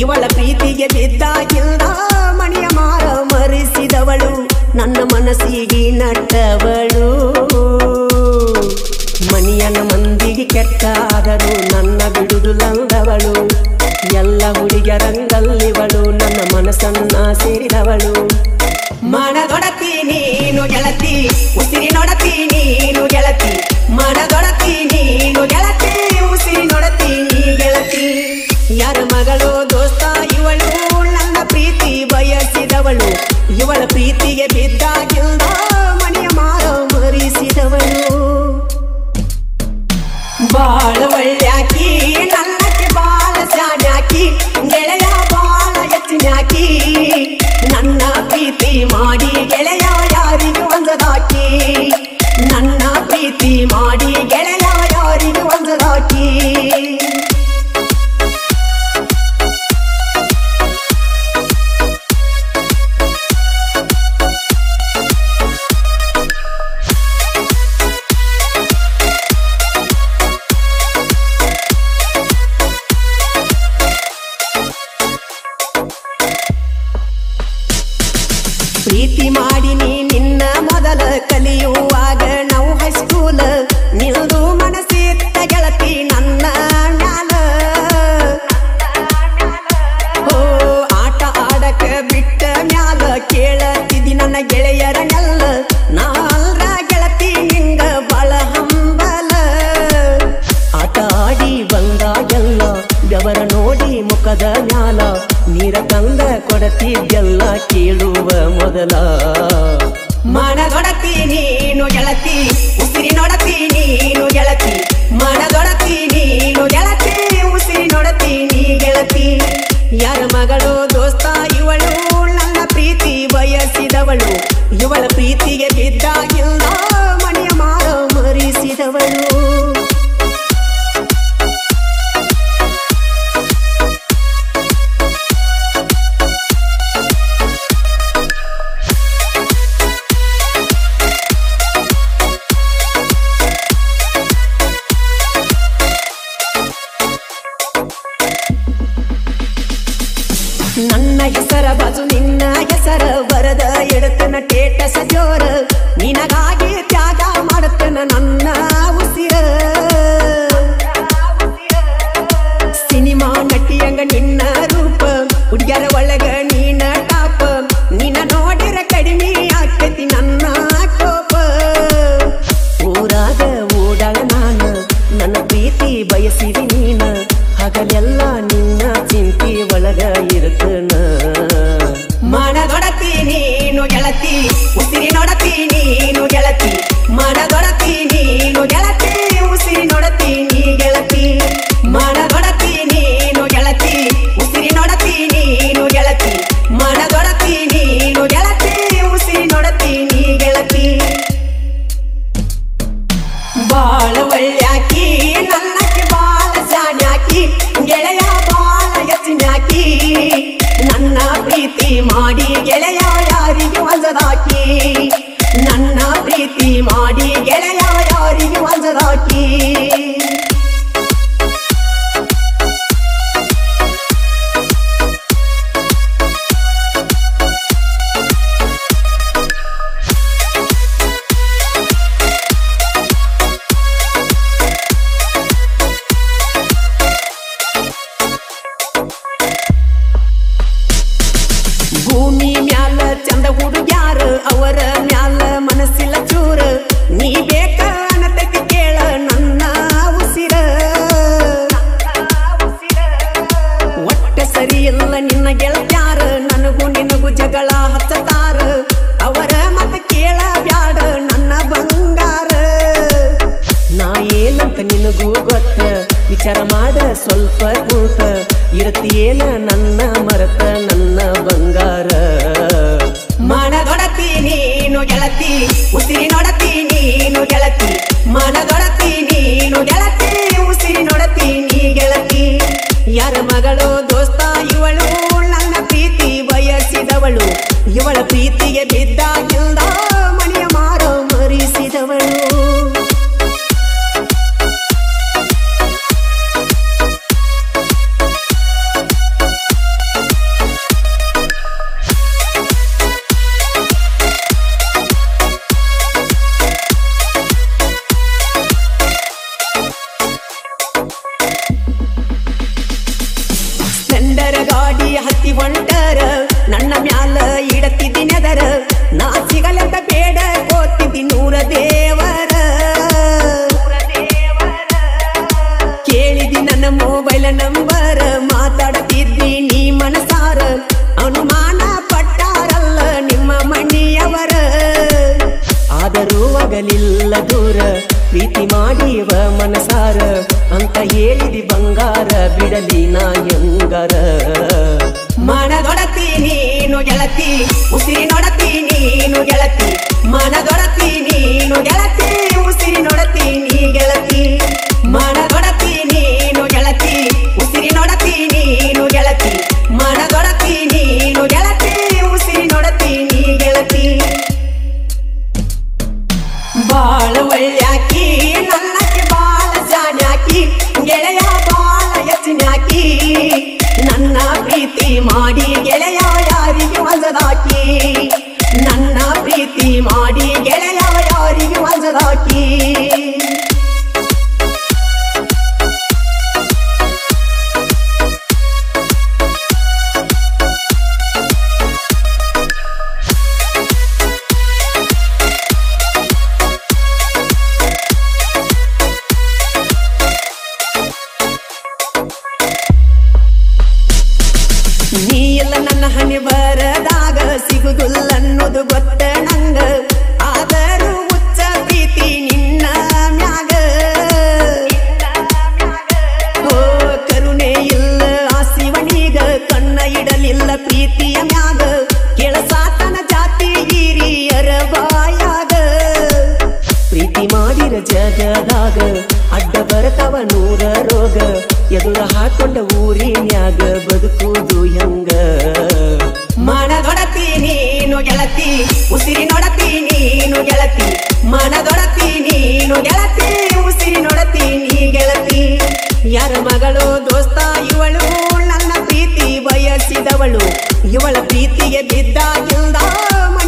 ಇವಳ ಪ್ರೀತಿಗೆ ಬಿದ್ದಾಗಿಲ್ಲ ಮಣಿಯ ಮಾರ ಮರಿಸಿದವಳು ನನ್ನ ಮನಸ್ಸಿಗೆ ನಟ್ಟವಳು ಮಣಿಯನ ಮಂದಿಗೆ ಕೆಟ್ಟಾದರೂ ನನ್ನ ಬಿಡುದುಲಂದವಳು ಎಲ್ಲ ಹುಡುಗರಂಗಲ್ಲಿವಳು ನನ್ನ ಮನಸ್ಸನ್ನ ಸೇರಿದವಳು ಮನದೊಡತಿ ನೀನು ಗೆಳತಿ ಉಸಿರಿ ನೊಡತಿ ನೀನು ಗೆಳತಿ ಮನದೊಡತಿ ನೀನು ಗೆಳತಿ ಉಸಿರಿ ನೊಡತಿ ನೀ ಗೆಳತಿ ಯಾರ ಮಗಳು ದೋಸ್ತ ಇವಳು ನನ್ನ ಪ್ರೀತಿ ಬಯಸಿದವಳು ಇವಳ ಪ್ರೀತಿಗೆ ಬಿದ್ದಾಗಿಲ್ಲ ಮನೆಯ ಮಾರ ಮರಿಸಿದವಳು ಬಾಳ ಒಳ್ಳ್ಯಾಕಿ ನನ್ನಕ್ಕೆ ಬಾಳ ಶಾಣ್ಯಾಕಿ ಗೆಳೆಯ ಬಾಳ ಹೆಚ್ಚಿನ್ಯಾಕಿ ನನ್ನ ಪ್ರೀತಿ ಮಾಡಿ ಗೆಳೆಯ ಯಾರಿಗೂ ಒಂದದಾಕಿ ನನ್ನ ಪ್ರೀತಿ ಮಾಡಿ ಗೆಳೆಯ ಯಾರಿಗೂ ಒಂದದಾಕಿ ಪ್ರೀತಿ ಮಾಡಿ ನೀ ನಿನ್ನ ಮೊದಲ ಕಲಿಯುವಾಗ ನಾವು ಹೈಸ್ಕೂಲ್ ನಿಲ್ದು ಮನಸ್ಸಿತ್ತ ಗೆಳತಿ ನನ್ನ ಮ್ಯಾಲ ಓ ಆಟ ಆಡಕ ಬಿಟ್ಟ ಮ್ಯಾಲ ಕೇಳತಿದಿ ನನ್ನ ಗೆಳೆಯರನ್ನೆಲ್ಲ ನಾಲ್ರ ಗೆಳತಿ ನಿಂಗ ಬಳ ಹಂಬಲ ಆಟ ಆಡಿ ಬಂದಾಗೆಲ್ಲ ಬೆವರ ನೋಡಿ ಮುಖದ ಮ್ಯಾಲ ನೀರ ತಂದ ಕೊಡತಿದ್ದೆಲ್ಲ ಕೇಳುವ ಮೊದಲ ಮನದೊಡತಿ ನೀನು ಗೆಳತಿ ಉಸಿರಿ ನೊಡತಿ ನೀನು ಗೆಳತಿ ಮನದೊಡತಿ ನೀನು ಗೆಳತಿ ಉಸಿರಿ ನೊಡತಿ ನೀ ಗೆಳತಿ ಯಾರ ಮಗಳು ದೋಸ್ತ ಇವಳು ನನ್ನ ಪ್ರೀತಿ ಬಯಸಿದವಳು ಇವಳ ಪ್ರೀತಿಗೆ ಬಿದ್ದಾಗಿಲ್ಲ ಮನೆಯ ಮಾರ ಮರಿಸಿದವಳು ನನ್ನ ಹೆಸರ ಬಾಜು ನಿನ್ನ ಹೆಸರ ಬರದ ಎಡತನ ಟೇಟಸ ಜೋರ ನಿನಗಾಗಿ ತ್ಯಾಗ ಮಾಡತನ ನನ್ನ ಉಸಿರ ಸಿನಿಮಾ ನಟಿಯಂಗ ನಿನ್ನ ರೂಪ ಹುಡುಗ್ಯರ ಒಳಗ ನೀನ ಟಾಪ ನಿನ್ನ ನೋಡಿರ ಕಡಿಮೆ ಆಕತಿ ನನ್ನ ಕೋಪ ಊರಾಗ ಓಡಾಳ ನಾನ ನನ್ನ ಪ್ರೀತಿ ಬಯಸಿದಿ ನೀನ ಹಗಲೆಲ್ಲ ನಿನ್ನ ಚಿಂತಿ ಒಳಗ ಇರುತ್ತನ ಮನದೊಡತಿ ನೀನು ಗೆಳತಿ ಉಸಿರಿ ನೊಡತಿ ನೀನು ಗೆಳತಿ ಮನದೊಡತಿ ನೀನು ಗೆಳತಿ ಉಸಿರಿ ನೊಡತಿ ನೀ ಗೆಳತಿ ಮನದೊಡತಿ ನೀನು ಗೆಳತಿ ಉಸಿರಿ ನೊಡತಿ ನೀನು ಗೆಳತಿ ಮನದೊಡತಿ ನೀನು ಗೆಳತಿ ಉಸಿರಿ ನೊಡತಿ ನೀ ಗೆಳತಿ ಬಾಳ ಒಳ್ಳ್ಯಾಕಿ ನನ್ನಕ್ಕೆ ಬಾಳ ಜಾಣ್ಯಾಕಿ ಗೆಳೆಯ ಬಾಳ ಹೆಚ್ಚಿನ್ಯಾಕಿ ನನ್ನ ಪ್ರೀತಿ ಮಾಡಿ ಗೆಳೆಯ ಯಾರಿಗೆ ಒಂದದಾಕಿ ನನ್ನ ಪ್ರೀತಿ ಮಾಡಿ ಗೆಳೆಯ ಯಾರಿಗೆ ಒಂದದಾಕಿ ಭೂಮಿ ಮ್ಯಾಲ ಚಂದ ಹುಡುಗ್ಯಾರ ಅವರ ಮ್ಯಾಲ ಮನಸ್ಸಿಲ್ಲ ಚೂರ ನೀ ಬೇಕ ಅನ್ನತೈತಿ ಕೇಳ ನನ್ನ ಉಸಿರ ಒಟ್ಟ ಸರಿ ಇಲ್ಲ ನಿನ್ನ ಗೆಳತ್ಯಾರ ನನಗೂ ನಿನಗೂ ಜಗಳ ಹಚ್ಚತಾರ ಅವರ ಮತ ಕೇಳ ಬ್ಯಾಡ ನನ್ನ ಬಂಗಾರ ನಾ ಏನಂತ ನಿನಗೂ ಗೊತ್ತ ವಿಚಾರ ಮಾಡ ಸ್ವಲ್ಪ ಕೂತ ಇರತಿಯೇನ ನನ್ನ ಮರತ ನನ್ನ ಬಂಗಾರ ಮನದೊಡತಿ ನೀನು ಗೆಳತಿ ಉಸಿರಿ ನೊಡತಿ ನೀನು ಗೆಳತಿ ಮನದೊಡತಿ ನೀನು ಗೆಳತಿ ಉಸಿರಿ ನೊಡತಿ ನೀ ಗೆಳತಿ ಯಾರ ಮಗಳು ದೋಸ್ತ ಇವಳು ನನ್ನ ಪ್ರೀತಿ ಬಯಸಿದವಳು ಇವಳ ಪ್ರೀತಿಗೆ ಬಿದ್ದಾಗಿಲ್ಲ ಮನೆಯ ಮಾರ ಮರಿಸಿದವಳು ಅನುಮಾನ ಪಟ್ಟಾರಲ್ಲ ನಿಮ್ಮ ಮಣಿಯವರ ಆದರೂ ಆಗಲಿಲ್ಲ ದೂರ ಪ್ರೀತಿ ಮಾಡಿವ ಮನಸಾರ ಅಂತ ಹೇಳಿದಿ ಬಂಗಾರ ಬಿಡಲಿ ನಾ ಎಂಗಾರ ಮನದೊಡತಿ ನೀನು ಗೆಳತಿ ಉಸಿರಿ ನೊಡತಿ ನೀನು ಗೆಳತಿ ಮನದೊಡತಿ ನೀನು ಗೆಳತಿ ಉಸಿರಿ ನೊಡತಿ ನೀ ಗೆಳತಿ ಮನದೊಡತಿ ನೀನು ಗೆಳತಿ ಉಸಿರಿ ನೊಡತಿ ನೀನು ಗೆಳತಿ ಮನದೊಡತಿ ನೀನು ಗೆಳತಿ ಉಸಿರಿ ನೊಡತಿ ನೀ ಗೆಳತಿ ಬಾಳ ಒಳ್ಳ್ಯಾಕಿ ನನ್ನಕ್ಕೆ ಬಾಳ ಜಾಣ್ಯಾಕಿ ಗೆಳೆಯ ಬಾಳ ಯಚನ್ಯಾಕಿ ನನ್ನ ಪ್ರೀತಿ ಮಾಡಿ ಗೆಳೆಯ ಯಾರಿಗೆ ಹೊಸದಾಕಿ ನನ್ನ ಪ್ರೀತಿ ಮಾಡಿ ಗೆಳೆಯ ಯಾರಿಗೆ ಹೊಸದಾಕಿ ನೀ ಎಲ್ಲ ನನ್ನ ಹಣೆ ಬರದಾಗ ಸಿಗುದಿಲ್ಲ ಅನ್ನೋದು ಗೊತ್ತ ನಂಗ ಆದರೂ ಉಚ್ಚ ಪ್ರೀತಿ ನಿನ್ನ ಮ್ಯಾಗ ಓ ಕರುಣೆ ಇಲ್ಲ ಆ ಶಿವನಿಗ ಕಣ್ಣ ಇಡಲಿಲ್ಲ ಪ್ರೀತಿಯ ಮ್ಯಾಗ ಕೆಳಸಾತನ ಜಾತಿ ಹಿರಿಯರ ಬಾಯಾಗ ಪ್ರೀತಿ ಮಾಡಿರ ಜಗದಾಗ ಅಡ್ಡ ಬರತವ ನೂರ ರೋಗ ಎದುರ ಹಾಕೊಂಡ ಊರಿನ್ಯಾಗ ಬದುಕುವುದು ಹೆಂಗ ಮನದೊಡತಿ ನೀನು ಗೆಳತಿ ಉಸಿರಿ ನೊಡತಿ ನೀನು ಗೆಳತಿ ಮನದೊಡತಿ ನೀನು ಗೆಳತಿ ಉಸಿರಿ ನೊಡತಿ ನೀ ಗೆಳತಿ ಯಾರ ಮಗಳು ದೋಸ್ತ ಇವಳು ನನ್ನ ಪ್ರೀತಿ ಬಯಸಿದವಳು ಇವಳ ಪ್ರೀತಿಗೆ ಬಿದ್ದಾಗಿಲ್ದ